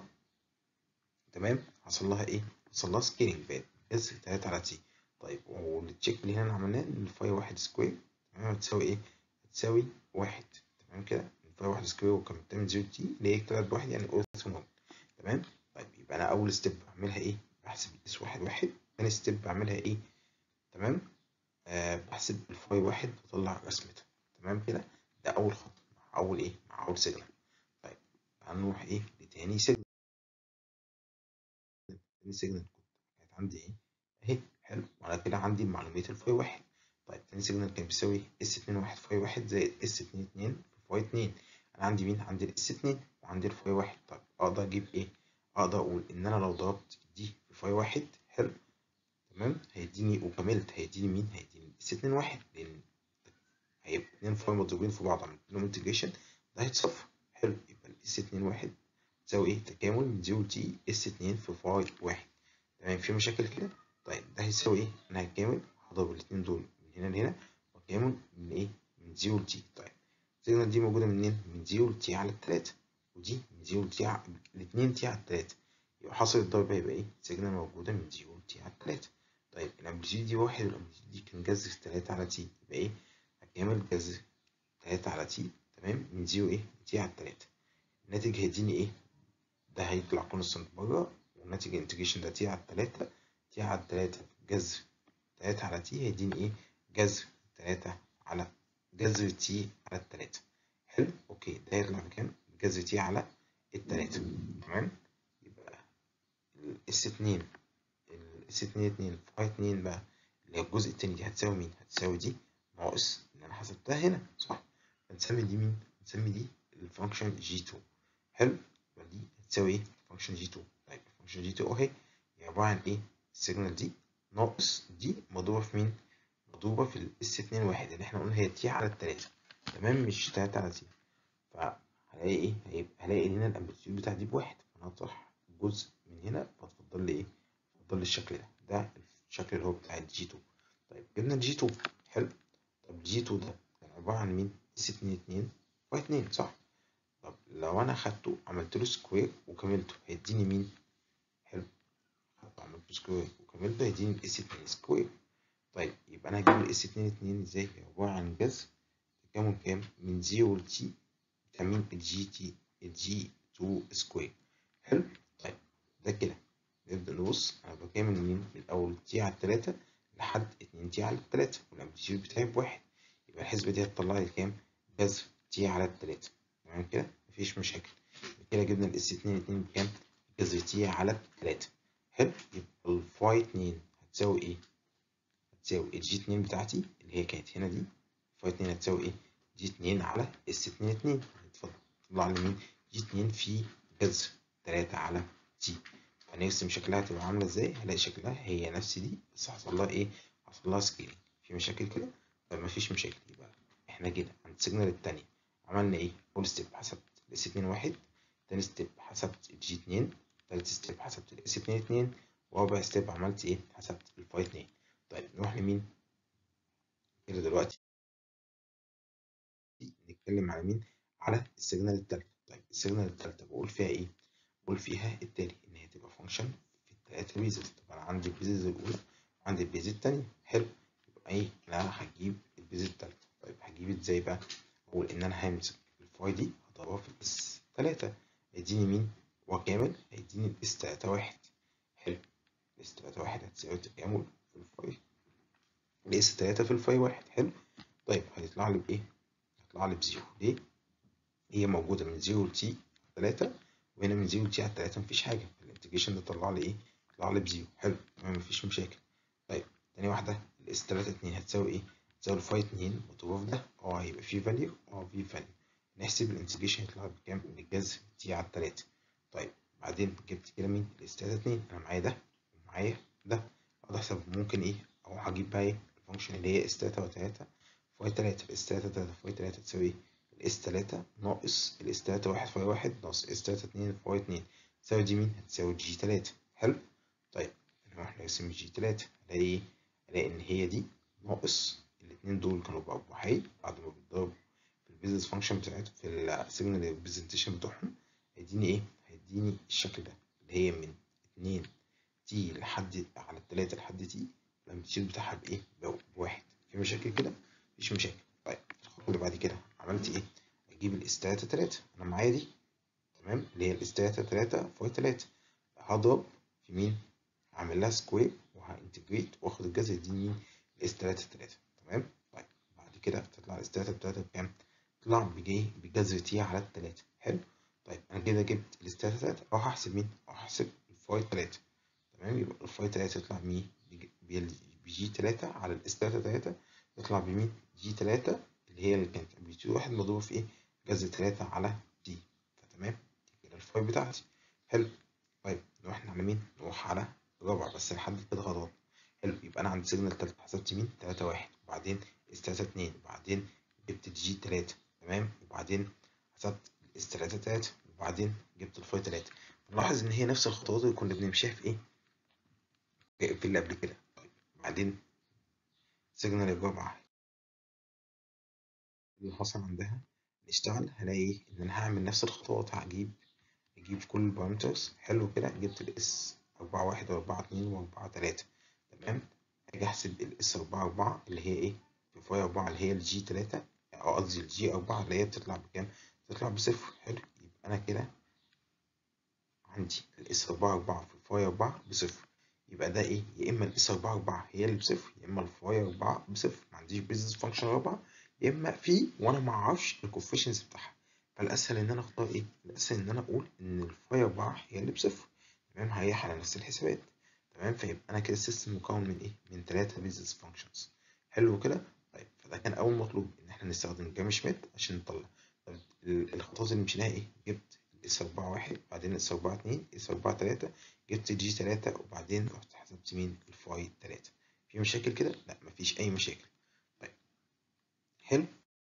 تمام حصل لها ايه حصل لها سكيلينج بقت اس 3 على تي طيب والتشيك اللي هنا عملناه ان الفاي واحد سكوير تمام هتساوي ايه هتساوي واحد تمام كده الفاي واحد سكوير وكملتها من 0 تي اللي هي طلعت بواحد يعني اورثونورمال تمام طيب يبقى انا اول ستيب بعملها ايه بحسب اس واحد واحد تاني ستيب بعملها ايه تمام آه بحسب الفاي واحد بطلع رسمتها تمام كده ده اول خطوه مع اول ايه مع اول سيجنال طيب هنروح ايه لتاني سيجنال تاني سيجنال كانت عندي ايه اهي حلو وانا كده عندي معلومات الفاي واحد طيب تاني سيجنال كان بيساوي اس 2 واحد فاي واحد زائد اس 2 2 في فاي 2 انا عندي مين عندي الاس 2 وعندي الفاي واحد طيب اقدر اجيب ايه اقدر اقول ان انا لو ضربت دي في فاي واحد حلو تمام هيديني وكملت هيديني مين هيديني اس 2 واحد لان هيبقى اتنين فاي مضروبين في بعض عملت لهم انتجريشن ده هيتصفى حلو يبقى الاس 2 واحد تساوي ايه تكامل من 0 تي اس 2 في فاي واحد تمام في مشاكل كده طيب ده هيساوي ايه انا هكامل هضرب الاتنين دول من هنا لهنا واكامل من ايه من 0 تي طيب السيجنال دي موجوده منين من 0 تي على التلاتة ودي من 0 تي على الاتنين تي على التلاتة يبقى حاصل الضرب هيبقى ايه السيجنال موجوده من 0 تي على التلاتة طيب الامبليتيود دي واحد والامبليتيود دي كان جذر تلاتة على تي يبقى ايه هكامل جذر تلاتة على تي تمام من 0 ايه تي على التلاتة الناتج هيديني ايه ده هيطلع كونستانت بره وناتج الانتجريشن ده تي على التلاتة تي على التلاتة جذر تلاتة على تي هيديني ايه جذر تلاتة على جذر تي على التلاتة حلو اوكي ده هيطلع بكام جذر تي على التلاتة تمام يبقى الاس اتنين الاس اتنين اتنين فاي اتنين بقى اللي هي الجزء التاني دي هتساوي مين هتساوي دي ناقص اللي انا حسبتها هنا صح هنسمي دي مين هنسمي دي الفانكشن جي 2 حلو يبقى دي هتساوي ايه فانكشن جي 2 طيب فانكشن جي 2 اهي هي عباره عن ايه السيجنال دي ناقص دي مضروبه في مين مضروبه في الاس 2 واحد اللي احنا قلنا هي تي على التلاتة تمام مش تلاتة على تي فهلاقي ايه هيبقى هلاقي هنا الامبليتيود بتاع دي بواحد فانا هطرح جزء من هنا فتفضل لي ايه فتفضل لي الشكل ده ده الشكل اللي هو بتاع الجي 2 طيب جبنا الجي 2 حلو طب الجي 2 ده كان عباره عن مين اس 2 2 واي 2 صح طب لو انا خدته عملت له سكوير وكملته هيديني مين حلو خدته عملت له سكوير وكملته هيديني الاس 2 سكوير طيب يبقى انا هجيب الاس 2 2 ازاي هي عباره عن جذر تكامل كام من 0 ل تي بتاع مين الجي تي الجي 2 سكوير حلو طيب ده كده نبدا نبص انا بكامل من من اول تي على التلاتة لحد 2 تي على التلاتة والامبليتيود بتاعي بواحد يبقى الحسبه دي هتطلع لي كام جذر تي على التلاتة تمام كده مفيش مشاكل كده جبنا الاس 2 2 بكام جذر تي على التلاتة حلو يبقى الفاي 2 هتساوي ايه هتساوي الجي 2 بتاعتي اللي هي كانت هنا دي فاي 2 هتساوي ايه جي 2 على اس 2 2 هتطلع لي مين جي 2 في جذر 3 على تي هنرسم شكلها هتبقى عامله ازاي هلاقي شكلها هي نفس دي بس حصل لها ايه حصل لها سكيلينج في مشاكل كده طب مفيش مشاكل يبقى احنا كده عند السيجنال التانية عملنا ايه اول ستيب حسبت الاس 2 1 تاني ستيب حسبت الجي 2 تالت ستيب حسبت الاس 2 2 ورابع ستيب عملت ايه حسبت الفاي 2 طيب نروح لمين كده دلوقتي نتكلم على مين على السيجنال التالتة طيب السيجنال التالتة بقول فيها ايه بقول فيها التالي ان هي تبقى فانكشن في التلاتة بيزز طب انا عندي البيزز الاولى وعندي البيز التانية حلو يبقى ايه انا هجيب البيز التالتة طيب هجيب ازاي بقى اقول ان انا همسك الفاي دي هضربها في الاس تلاتة هيديني مين وكامل هيديني الاس تلاتة واحد حلو الاس تلاتة واحد هتساوي تكامل في الفاي الاس تلاتة في الفاي واحد حلو طيب هيطلع لي بايه هيطلع لي بزيرو ليه هي موجودة من زيرو لتي تلاتة وهنا من زيرو لتي على تلاتة مفيش حاجة الانتجريشن ده طلع لي ايه طلع لي بزيرو حلو تمام مفيش مشاكل طيب تاني واحدة الاس تلاتة اتنين هتساوي ايه هتساوي الفاي اتنين مضروبة في ده اه هيبقى في فاليو اه في فاليو نحسب الانتجريشن يطلع بكام بالجذر تي على التلاتة طيب بعدين جبت كده مين الاس تلاتة اتنين انا معايا ده ومعايا ده اقدر احسب ممكن ايه او هجيب بقى ايه الفانكشن اللي هي اس تلاتة وتلاتة فاي تلاتة الاس تلاتة تلاتة فاي تلاتة تساوي ايه الاس تلاتة ناقص الاس تلاتة واحد فاي واحد ناقص اس تلاتة اتنين فاي اتنين تساوي دي مين هتساوي جي تلاتة حلو طيب نروح نرسم جي تلاتة الاقي ايه الاقي ان هي دي ناقص الاتنين دول كانوا بقوا بوحيد بعد ما بيتضربوا في البيزنس فانكشن بتاعتهم في السيجنال ريبريزنتيشن بتوعهم هيديني ايه هيديني الشكل ده اللي هي من اتنين تي لحد على التلاتة لحد تي الامبليتيود بتاعها بايه بواحد في مشاكل كده مفيش مشاكل طيب الخطوه اللي بعد كده عملت ايه اجيب الاس تلاتة تلاتة انا معايا دي تمام اللي هي الاس تلاتة تلاتة فاي تلاتة هضرب في مين هعمل لها سكوير وهانتجريت واخد الجذر دي مين الاس تلاتة تلاتة تمام طيب بعد كده تطلع الاس تلاتة تلاتة بكام تطلع بجي بجذر تي على التلاتة حلو طيب انا كده جبت الاس تلاتة تلاتة اروح احسب مين اروح احسب الفاي تلاتة تمام يبقى الفاي 3 يطلع بمين بجي 3 على الاس 3 3 يطلع بمين جي 3 اللي هي اللي كانت امبليتيود واحد مضروبه في ايه جذر 3 على دي فتمام دي كده الفاي بتاعتي حلو طيب نروح على مين نروح على الرابعه بس نحدد كده خطوات حلو يبقى انا عندي سيجنال تالت حسبت مين 3 1 وبعدين اس 3 2 وبعدين جبت الجي 3 تمام وبعدين حسبت الاس 3 3 وبعدين جبت الفاي 3 نلاحظ ان هي نفس الخطوات اللي كنا بنمشيها في ايه في اللي قبل كده طيب بعدين سيجنال الرابعه اللي حصل عندها نشتغل هلاقي ان انا هعمل نفس الخطوات هجيب اجيب كل البارامترز حلو كده جبت الاس 4 1 و 4 2 و 4 3 تمام اجي احسب الاس 4 4 اللي هي ايه في فاي 4 اللي هي الجي 3 او قصدي الجي 4 اللي هي بتطلع بكام بتطلع بصفر حلو يبقى انا كده عندي الاس 4 4 في فاي 4 بصفر يبقى ده ايه يا اما الاس 4 4 هي اللي بصفر يا اما الفاي 4 بصفر ما عنديش بيزنس فانكشن 4 يا اما في وانا ما اعرفش الكوفيشنز بتاعها فالاسهل ان انا اختار ايه الاسهل ان انا اقول ان الفاي 4 هي اللي بصفر تمام هريح على نفس الحسابات تمام فيبقى انا كده السيستم مكون من ايه من ثلاثه بيزنس فانكشنز حلو كده طيب فده كان اول مطلوب ان احنا نستخدم جام شميت عشان نطلع طيب الخطوات اللي مشيناها ايه جبت اس 4 1 بعدين اس 4 2 اس 4 3 جبت جي 3 وبعدين رحت حسبت مين الفاي 3 في مشاكل كده لا مفيش اي مشاكل طيب حلو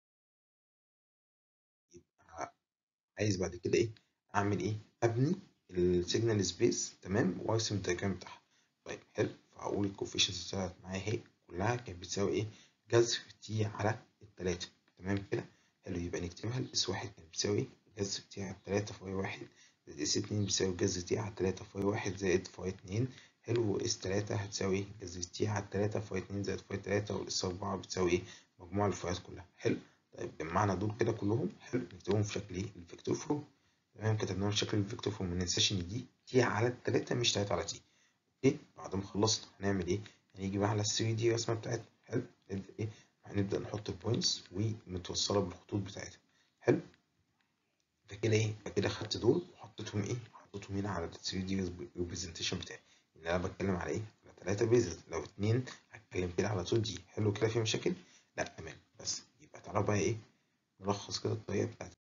يبقى عايز بعد كده ايه اعمل ايه ابني السيجنال سبيس تمام وارسم الدياجرام بتاعها طيب حلو فهقول الكوفيشنز طلعت معايا اهي كلها كانت بتساوي ايه جذر تي على التلاتة تمام كده حلو يبقى نكتبها الاس واحد كانت بتساوي جذر تي على التلاتة فاي واحد زائد اس اتنين بتساوي جذر تي على التلاتة فاي واحد زائد فاي اتنين حلو اس تلاتة هتساوي جذر تي على التلاتة فاي اتنين زائد فاي تلاتة والاس أربعة بتساوي ايه مجموع الفايات كلها حلو طيب جمعنا دول كده كلهم حلو نكتبهم في شكل ايه الفيكتور فورم تمام كتبناهم في شكل الفيكتور فورم ما ننساش ان دي تي على التلاتة مش تلاتة على تي اوكي بعد ما خلصنا هنعمل ايه هنيجي بقى على ال 3 دي رسمه بتاعتنا حلو نبدا ايه هنبدا نحط البوينتس ومتوصله بالخطوط بتاعتها حلو فكده ايه فكده خدت دول وحطيتهم ايه حطيتهم هنا على ال 3 دي ريبريزنتيشن بتاعي ان انا بتكلم على ايه على 3 بيزز لو اتنين هتكلم كده على 2 دي حلو كده في مشاكل لا تمام بس يبقى تعالى بقى ايه نلخص كده الطريقه بتاعتي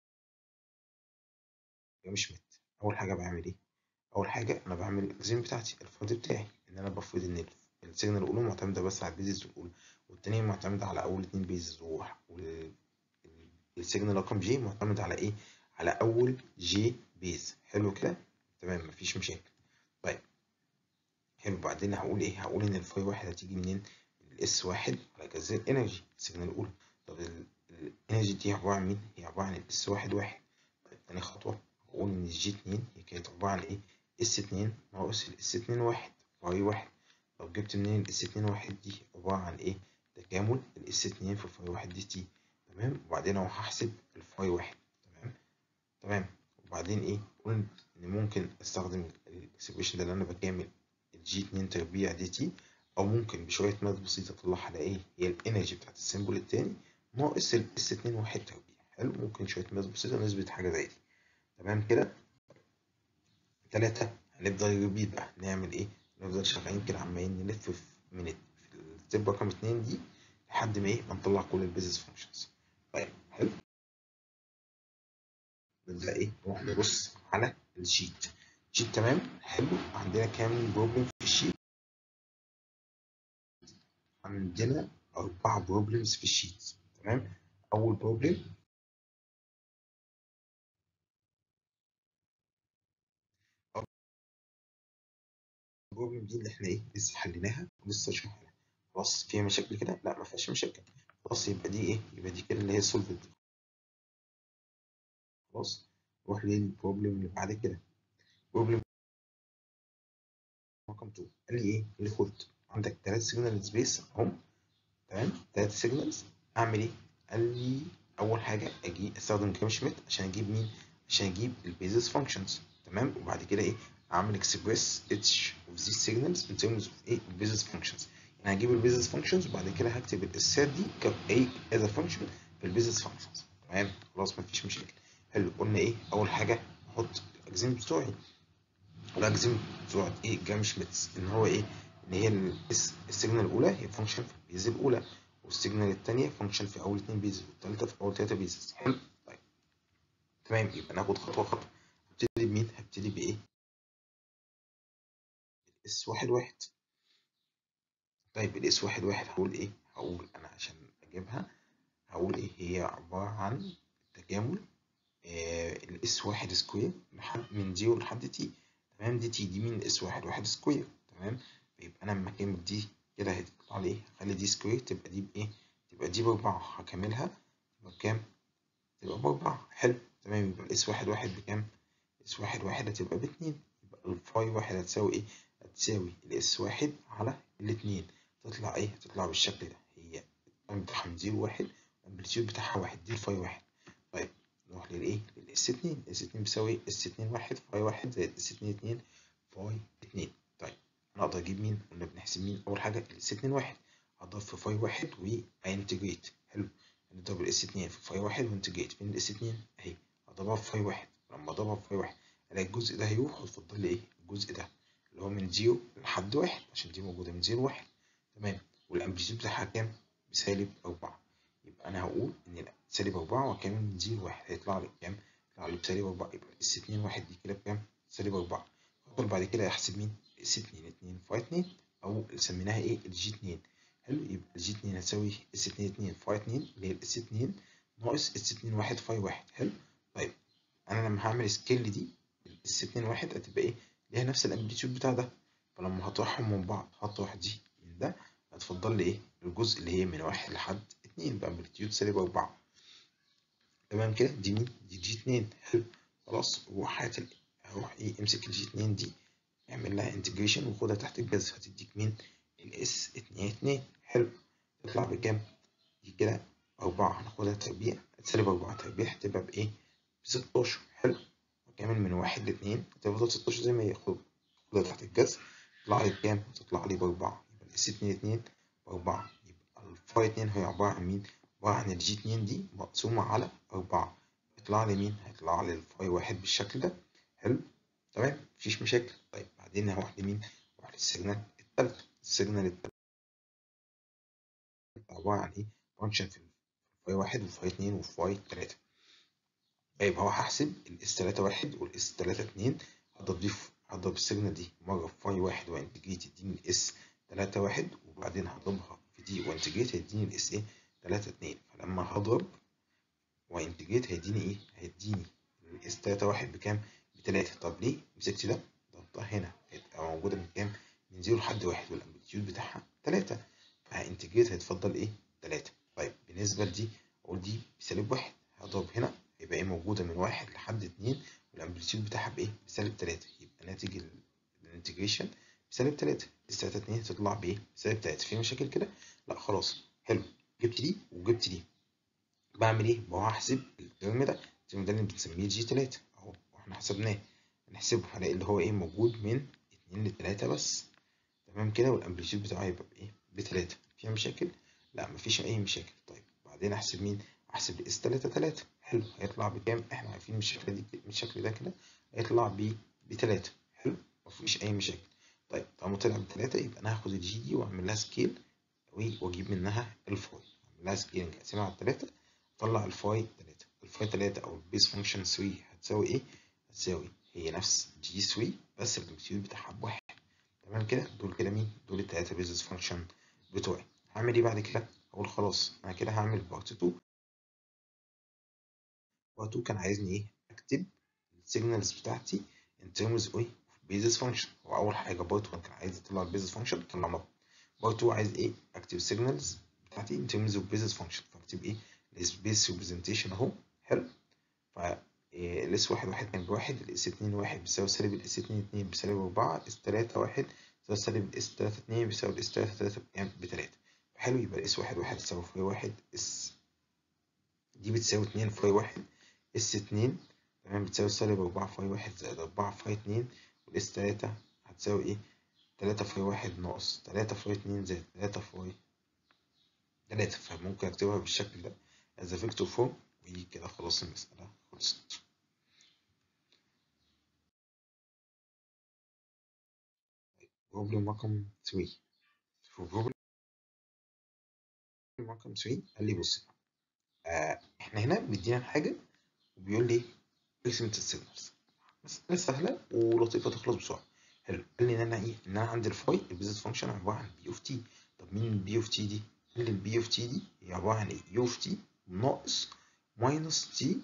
مش مت اول حاجه بعمل ايه اول حاجه انا بعمل الاكزيم بتاعتي الفرض بتاعي ان انا بفرض ان السيجنال الاولى معتمده بس على البيزز الاولى والتانية معتمده على اول اتنين بيزز والسيجنال رقم جي معتمد على ايه على اول جي بيز حلو كده تمام مفيش مشاكل طيب حلو بعدين هقول ايه هقول ان الفاي واحد هتيجي منين الاس واحد على جذر الانرجي السيجنال الاولى طب الانرجي دي عباره عن مين هي عباره عن الاس واحد واحد طيب تاني خطوه هقول ان الجي اتنين هي كانت عباره عن ايه اس اتنين ناقص الاس اتنين واحد فاي واحد طب جبت منين الاس اتنين واحد دي عبارة عن ايه؟ تكامل الاس اتنين في فاي واحد دي تي تمام وبعدين اهو هحسب الفاي واحد تمام تمام وبعدين ايه؟ قلت ان ممكن استخدم الاكسبريشن ده اللي انا بكامل الجي اتنين تربيع دي تي او ممكن بشوية ماث بسيطة اطلعها على ايه؟ هي الانرجي بتاعت السيمبل التاني ناقص الاس اتنين واحد تربيع حلو ممكن شوية ماث بسيطة نثبت حاجة زي دي تمام كده؟ تلاتة هنفضل ريبيت بقى نعمل ايه؟ نفضل شغالين كده عمالين نلف في من في الستيب رقم اتنين دي لحد ما ايه ما نطلع كل البيزنس فانكشنز طيب حلو نبدا ايه نروح نبص على الشيت الشيت تمام حلو عندنا كام بروبلم في الشيت عندنا أربعة بروبلمز في الشيت تمام أول بروبلم البروبلم دي اللي احنا ايه لسه حليناها ولسه شرحناها خلاص فيها مشاكل كده لا ما فيهاش مشاكل خلاص يبقى دي ايه يبقى دي كده اللي هي سولفد خلاص نروح للبروبلم اللي بعد كده بروبلم رقم 2 قال لي ايه اللي خد عندك ثلاث سيجنال سبيس اهم تمام ثلاث سيجنالز اعمل ايه قال لي اول حاجه اجي استخدم كام شميت عشان اجيب مين عشان اجيب البيزس فانكشنز تمام وبعد كده ايه اعمل اكسبريس اتش اوف ذيس سيجنالز ان ترمز اوف ايه البيزنس فانكشنز يعني هجيب البيزنس فانكشنز وبعد كده هكتب الاسات دي كايه از فانكشن في البيزنس فانكشنز تمام خلاص مفيش مشاكل حلو قلنا ايه اول حاجه احط الاكزام بتوعي لاجزم سرعه ايه جرام شميتس ان هو ايه ان هي الاس السيجنال الاولى هي فانكشن في البيز الاولى والسيجنال الثانيه فانكشن في اول اثنين بيز والثالثه في اول ثلاثه بيز حلو طيب تمام يبقى ناخد خطوه خطوه هبتدي بمين هبتدي بايه الاس واحد واحد طيب الاس واحد واحد هقول ايه هقول انا عشان اجيبها هقول ايه هي عباره عن تكامل آه الاس واحد سكوير لحد من زيرو لحد تي تمام دي تي دي من اس واحد واحد سكوير تمام فيبقى انا لما اكمل دي كده هتطلع لي ايه هخلي دي سكوير تبقى دي بايه تبقى دي باربعة هكملها تبقى بكام تبقى باربعة حلو تمام يبقى الاس واحد واحد بكام اس واحد واحد هتبقى باتنين يبقى الفاي واحد هتساوي ايه هتساوي الاس واحد على الاتنين تطلع ايه هتطلع بالشكل ده هي التايم بتاعها من زيرو واحد الامبليتيود بتاعها واحد دي الفاي واحد طيب نروح للايه للاس اتنين اس اتنين بيساوي اس اتنين واحد فاي واحد زائد اس اتنين اتنين فاي اتنين طيب انا اقدر اجيب مين قلنا بنحسب مين اول حاجه الاس اتنين واحد هضرب في فاي واحد وانتجريت حلو هنضرب الاس اتنين في فاي واحد وانتجريت فين الاس اتنين اهي هضربها في فاي واحد لما اضربها في فاي واحد الاقي الجزء ده هيروح ويتفضل لي ايه الجزء ده اللي هو من زيرو لحد واحد عشان دي موجوده من زيرو واحد تمام والامبليتيود بتاعها كام بسالب أربعة يبقى أنا هقول إن سالب أربعة وكمان من زيرو واحد هيطلع لي بكام؟ يطلع لي بسالب أربعة يبقى اس اتنين واحد دي كده بكام؟ سالب أربعة أفضل بعد كده أحسب مين؟ اس اتنين اتنين فاي اتنين أو سميناها إيه؟ الجي اتنين حلو يبقى الجي اتنين هتساوي اس اتنين اتنين فاي اتنين اللي هي الاس اتنين ناقص اس اتنين واحد فاي واحد حلو طيب أنا لما هعمل سكيل دي الاس اتنين واحد هتبقى إيه؟ ليها نفس الأمبليتيود بتاع ده فلما هطرحهم من بعض هطرح دي من ده هتفضل لي ايه الجزء اللي هي من واحد لحد اتنين بامبليتيود سالب أربعة تمام كده دي مين دي جي اتنين حلو خلاص روح هات هروح ايه امسك الجي اتنين دي اعمل لها انتجريشن وخدها تحت الجذر هتديك مين الاس اتنين اتنين حلو تطلع بكام دي كده أربعة هناخدها تربيع سالب أربعة تربيع هتبقى بإيه بستاشر حلو وكامل من واحد لاتنين هتفضل ستاشر زي ما هي خدها تحت الجذر تطلع لي بكام هتطلع لي بأربعة اس اتنين اتنين بأربعة يبقى الفاي اتنين هي عبارة عن مين؟ عبارة عن الجي اتنين دي مقسومة على أربعة هيطلع لي مين؟ هيطلع لي الفاي واحد بالشكل ده حلو تمام مفيش مشاكل طيب بعدين هروح لمين؟ هروح للسيجنال التالتة السيجنال التالتة عبارة عن إيه؟ فانكشن في فاي واحد وفاي اتنين وفاي تلاتة طيب هو هحسب الاس تلاتة واحد والاس تلاتة اتنين هضرب دي هضرب السيجنال دي مرة في فاي واحد وانتجريت يديني الاس تلاتة واحد وبعدين هضربها في دي وانتجريت هيديني الاس ايه تلاتة اتنين فلما هضرب وانتجريت هيديني ايه هيديني الاس تلاتة واحد بكام بتلاتة طب ليه مسكت ده ضربتها هنا هتبقى موجودة من كام من زيرو لحد واحد والامبليتيود بتاعها تلاتة فهانتجريت هيتفضل ايه تلاتة طيب بالنسبة لدي اقول دي بسالب واحد هضرب هنا يبقى ايه موجودة من واحد لحد اتنين والامبليتيود بتاعها بايه بسالب تلاتة يبقى ناتج الانتجريشن بسالب تلاتة اس تلاتة اتنين هتطلع بايه؟ بسالب تلاتة في مشاكل كده؟ لا خلاص حلو جبت دي وجبت دي بعمل ايه؟ بروح احسب الترم ده الترم ده اللي بنسميه جي تلاتة اهو واحنا حسبناه هنحسبه هلاقي اللي هو ايه موجود من اتنين لتلاتة بس تمام كده والامبليتيود بتاعه هيبقى بايه؟ بتلاتة فيها مشاكل؟ لا مفيش اي مشاكل طيب بعدين احسب مين؟ احسب الاس تلاتة تلاتة حلو هيطلع بكام؟ احنا عارفين من الشكل دي من الشكل ده كده هيطلع ب بتلاتة حلو مفيش اي مشاكل طيب طالما طلع بتلاتة يبقى انا هاخد الجي دي واعمل لها سكيل واجيب منها الفاي اعمل لها سكيلنج اقسمها على التلاتة اطلع الفاي تلاتة الفاي تلاتة او البيس فانكشن 3 هتساوي ايه؟ هتساوي هي نفس جي 3 بس الامبليتيود بتاعها بواحد تمام كده دول كده مين؟ دول التلاتة بيزنس فانكشن بتوعي هعمل ايه بعد كده؟ اقول خلاص انا كده هعمل بارت 2 بارت 2 كان عايزني ايه؟ اكتب السيجنالز بتاعتي in terms ايه؟ بيزنس فانكشن هو اول حاجه بارت 1 كان عايز يطلع البيزنس فانكشن طلع مب بارت 2 عايز ايه اكتب السيجنالز بتاعتي ان ترمز اوف بيزنس فانكشن فاكتب ايه السبيس ريبريزنتيشن اهو حلو ف الاس واحد واحد كان بواحد الاس اتنين واحد بيساوي سالب الاس اتنين اتنين بسالب اربعة اس تلاتة واحد بيساوي سالب الاس تلاتة اتنين بيساوي الاس تلاتة تلاتة بكام بتلاتة حلو يبقى الاس واحد واحد تساوي فاي واحد اس دي بتساوي اتنين فاي واحد اس اتنين تمام بتساوي سالب أربعة فاي واحد زائد أربعة فاي اتنين والاس تلاتة هتساوي ايه؟ تلاتة فاي واحد ناقص تلاتة فاي اتنين زائد تلاتة فاي تلاتة فممكن أكتبها بالشكل ده as a vector form وكده خلاص المسألة خلصت بروبلم رقم 3 في بروبلم رقم 3 قال لي بص آه احنا هنا مدينا حاجه وبيقول لي ارسم السيجنالز مسألة سهلة ولطيفة تخلص بسرعة حلو قال لي ان انا ايه ان انا عندي الفاي البيزنس فانكشن عبارة عن بي اوف تي طب مين البي اوف تي دي؟ قال لي البي اوف تي دي هي عبارة عن ايه؟ يو اوف تي ناقص ماينس تي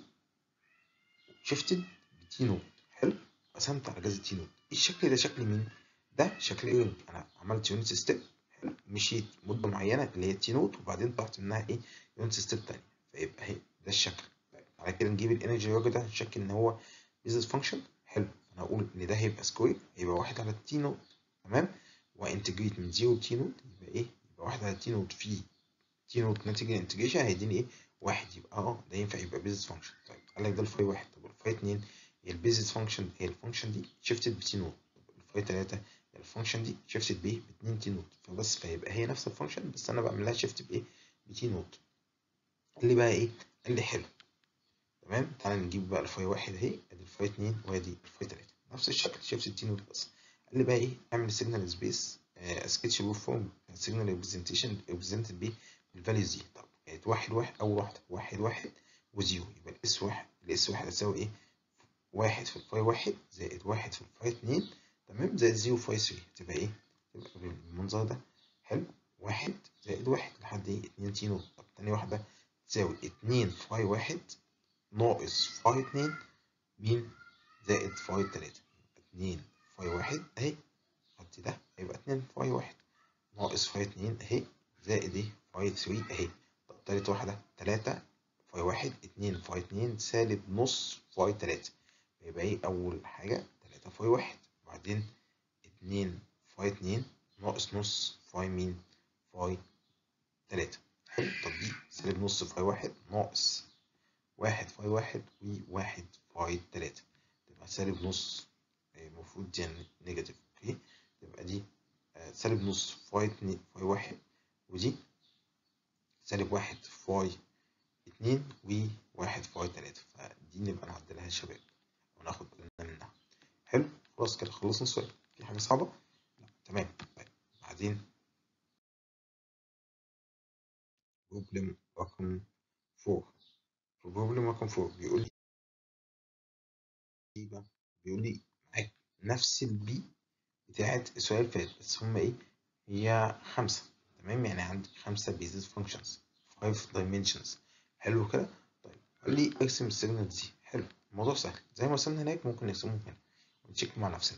شيفتد بتي نوت حلو قسمت على جذر تي نوت الشكل ده شكل مين؟ ده شكل ايه؟ انا عملت يونت ستيب حلو مشيت مدة معينة اللي هي تي نوت وبعدين طلعت منها ايه؟ يونت ستيب تانية فيبقى اهي ده الشكل على كده نجيب الانرجي الراجل ده هنشك ان هو بيزنس فانكشن حلو انا هقول ان ده هيبقى سكوير هيبقى واحد على التي نوت تمام وانتجريت من 0 لتي نوت يبقى ايه يبقى واحد على التي نوت في تي نوت ناتج الانتجريشن هيديني ايه واحد يبقى اه ده ينفع يبقى بيزنس فانكشن طيب قال لك ده الفاي واحد طب الفاي اتنين هي البيزنس فانكشن هي الفانكشن دي شيفتد بتي نوت الفاي تلاته هي الفانكشن دي شيفتد بايه ب 2 تي نوت فبس فيبقى هي نفس الفانكشن بس انا بعمل لها شيفت بايه بتي نوت قال لي بقى ايه قال لي حلو تمام تعالى نجيب بقى الفاي واحد اهي ادي الفاي اتنين وادي الفاي تلاته نفس الشكل شيفت 60 نوت بس قال لي بقى ايه اعمل سيجنال سبيس سكتش بول فورم سيجنال ريبريزنتيشن ريبريزنتد بيه بالفاليوز دي طب كانت واحد واحد اول واحده واحد واحد وزيرو يبقى الاس واحد الاس واحد هتساوي ايه؟ واحد في الفاي واحد زائد واحد في الفاي اتنين تمام زائد زيرو فاي 3 تبقى ايه؟ تبقى بالمنظر ده حلو واحد زائد واحد لحد ايه؟ اتنين تي نوت طب تاني واحده تساوي اتنين فاي واحد ناقص فاي اتنين مين؟ زائد فاي تلاتة اتنين فاي واحد اهي حط ده هيبقى اتنين فاي واحد ناقص فاي اتنين اهي زائد ايه فاي ثري اهي طب تالت واحدة تلاتة فاي واحد اتنين فاي اتنين سالب نص فاي تلاتة يبقى ايه أول حاجة تلاتة فاي واحد وبعدين اتنين فاي اتنين ناقص نص فاي مين فاي تلاتة حلو طب دي سالب نص فاي واحد ناقص واحد فاي واحد وواحد فاي تلاتة تبقى سالب نص المفروض دي نيجاتيف اوكي تبقى دي سالب نص فاي اتنين فاي واحد ودي سالب واحد فاي اتنين وواحد فاي تلاتة فدي نبقى نعدلها يا شباب وناخد بالنا منها حلو خلاص كده خلصنا السؤال في حاجة صعبة؟ لا تمام طيب بعدين بروبلم رقم فور في بروبلم رقم فور بيقول لي ايه بقى؟ بيقول لي معاك نفس البي بتاعت السؤال اللي فات بس هما ايه؟ هي خمسة تمام يعني عندي خمسة بيزيس فانكشنز 5 dimensions حلو كده؟ طيب قال لي ارسم السيجنال دي حلو الموضوع سهل زي ما وصلنا هناك ممكن نرسمهم هنا ونتشيك مع نفسنا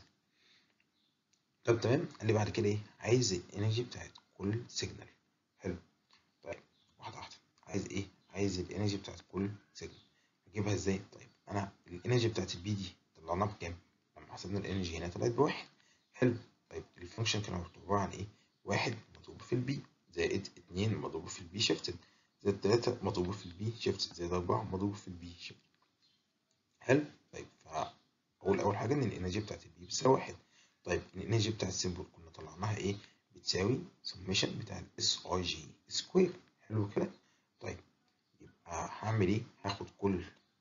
طب تمام قال لي بعد كده ايه؟ عايز الانرجي بتاعت كل سيجنال حلو طيب واحدة واحدة عايز ايه؟ عايز الانرجي بتاعت كل سيجنال اجيبها ازاي؟ طيب انا الانرجي بتاعت البي دي طلعناها بكام؟ لما حسبنا الانرجي هنا طلعت بواحد حلو طيب الفانكشن كان عبارة عن ايه؟ واحد مضروب في البي زائد اتنين مضروب في البي شيفتد زائد تلاتة مضروب في البي شيفتد زائد أربعة مضروب في البي شيفتد حلو طيب فأقول أول حاجة إن الإنرجي بتاعت البي بتساوي واحد طيب الإنرجي بتاعت السيمبل كنا طلعناها إيه؟ بتساوي سميشن بتاع الاس اي جي سكوير حلو كده؟ طيب يبقى هعمل إيه؟ هاخد كل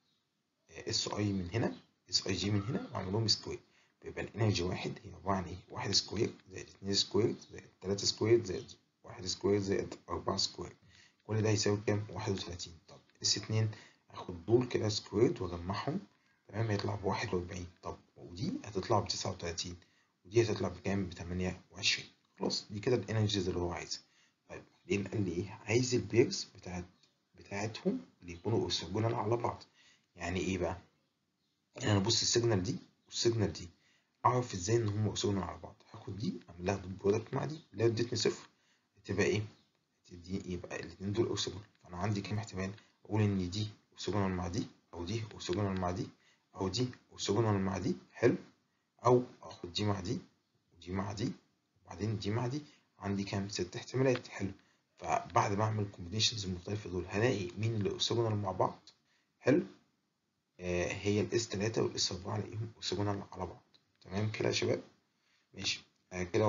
اس اي من هنا اس اي جي من هنا وأعمل لهم سكوير يبقى الانرجي واحد هي عبارة عن ايه؟ واحد سكوير زائد اتنين سكوير زائد تلاتة سكوير زائد واحد سكوير زائد أربعة سكوير كل ده يساوي كام؟ واحد وتلاتين طب اس اتنين هاخد دول كده سكوير وأجمعهم تمام هيطلع بواحد وأربعين طب ودي هتطلع بتسعة وتلاتين ودي هتطلع بكام؟ بتمانية وعشرين خلاص دي كده الانرجيز اللي هو عايزها طيب بعدين قال لي ايه؟ عايز البيرز بتاعت بتاعتهم اللي يكونوا أورثوجونال على بعض يعني ايه بقى؟ يعني انا ابص السيجنال دي والسيجنال دي اعرف ازاي ان هم اكسجون على بعض هاخد دي اعمل لها دوت برودكت مع دي اللي ادتني صفر تبقى ايه تدي يبقى الاثنين دول اكسجون فانا عندي كام احتمال اقول ان دي اكسجونال مع دي او دي اكسجونال مع دي او دي اكسجونال مع دي حلو او اخد دي مع دي ودي مع دي وبعدين دي مع دي عندي كام ست احتمالات حلو فبعد ما اعمل الكومبينيشنز المختلفه دول هلاقي مين اللي اكسجونال مع بعض حلو آه هي الاس 3 والاس 4 الاقيهم اكسجونال على بعض تمام كده يا شباب ماشي آه كده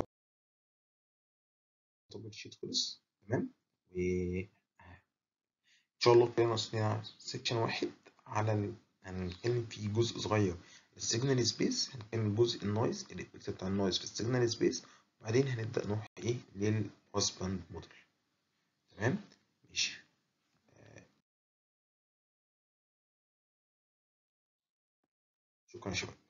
طب الشيت خلص تمام و ان شاء الله كده ناقصنا سيكشن واحد على ال... هنتكلم فيه جزء صغير السيجنال سبيس هنتكلم جزء النويز الافكت بتاع النويز في السيجنال سبيس بعدين هنبدأ نروح ايه للهوسباند موديل تمام ماشي شكرا يا شباب